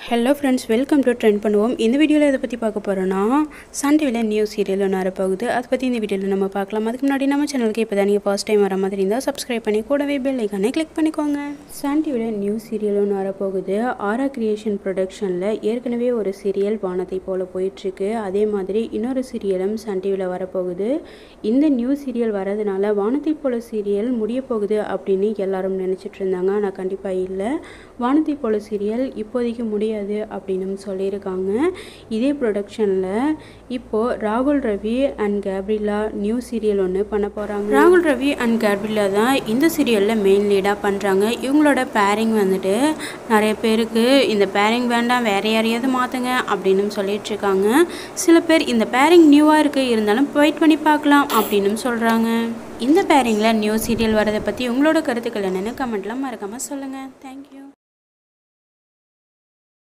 hello friends welcome to trend பண்ணுவோம் இந்த வீடியோவில் எதை பற்றி பார்க்க போகிறோன்னா சன் டிவியில் நியூ சீரியல் ஒன்று வரப்போகுது அதை பற்றி இந்த வீடியோவில் நம்ம பார்க்கலாம் அதுக்கு முன்னாடி நம்ம சேனலுக்கு இப்போ தான் நீங்கள் ஃபர்ஸ்ட் டைம் வர மாதிரி இருந்தால் சப்ஸ்கிரைப் பண்ணி கூடவே பெல் ஐக்கானே கிளிக் பண்ணிக்கோங்க சன் டிவியில் நியூ சீரியல் ஒன்று வரப்போகுது ஆரா கிரியேஷன் ப்ரொடக்ஷனில் ஏற்கனவே ஒரு சீரியல் வானத்தை போல் போயிட்டுருக்கு அதே மாதிரி இன்னொரு சீரியலும் சன் டிவியில் வரப்போகுது இந்த நியூ சீரியல் வரதுனால வானத்தை போல சீரியல் முடிய போகுது அப்படின்னு எல்லாரும் நினச்சிட்டு இருந்தாங்க ஆனால் கண்டிப்பாக இல்லை வானத்தை போல சீரியல் இப்போதைக்கு முடியாது அப்படின்னு சொல்லியிருக்காங்க இதே ப்ரொடக்ஷனில் இப்போது ராகுல் Ravi and Gabriella new serial ஒன்று பண்ண போகிறாங்க ராகுல் ரவி அண்ட் கேப்ரிலா தான் இந்த சீரியலில் மெயின் லீடாக பண்ணுறாங்க இவங்களோட பேரிங் வந்துட்டு நிறைய பேருக்கு இந்த பேரிங் வேண்டாம் வேற யாரையாவது மாற்றுங்க அப்படின்னு சொல்லிட்டு இருக்காங்க சில பேர் இந்த பேரிங் நியூவாக இருக்குது இருந்தாலும் வெயிட் பண்ணி பார்க்கலாம் அப்படின்னு சொல்கிறாங்க இந்த பேரிங்கில் நியூ சீரியல் வரதை பற்றி உங்களோட கருத்துக்கள் என்னென்னு கமெண்ட்லாம் மறக்காமல் சொல்லுங்கள் தேங்க்யூ